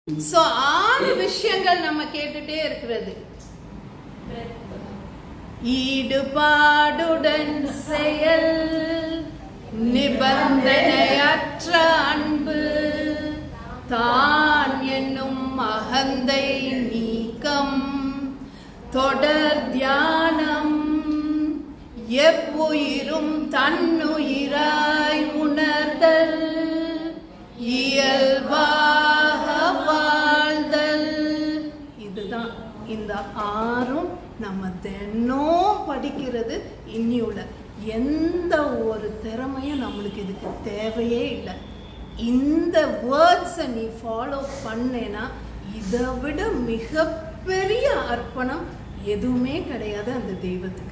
so ஆறு விஷயங்கள் நம்ம கேட்டுட்டே இருக்கிறது ஈடுபாடுடன் செயல் நிபந்தனையற்ற அன்பு தான் என்னும் அகந்தை நீக்கம் தொடர் தியானம் எவ்வுயிரும் தன்னுயிராய் உணர்தல் இயல்பாக வாழ்தல் இதுதான் இந்த ஆறும் நம்ம தினம் படிக்கிறது இன்னியுள்ள எந்த ஒரு திறமையும் நம்மளுக்கு இதுக்கு தேவையே இல்லை இந்த வேர்ட்ஸை நீ ஃபாலோ பண்ணேன்னா இதை விட மிகப்பெரிய அர்ப்பணம் எதுவுமே கிடையாது அந்த தெய்வத்துக்கு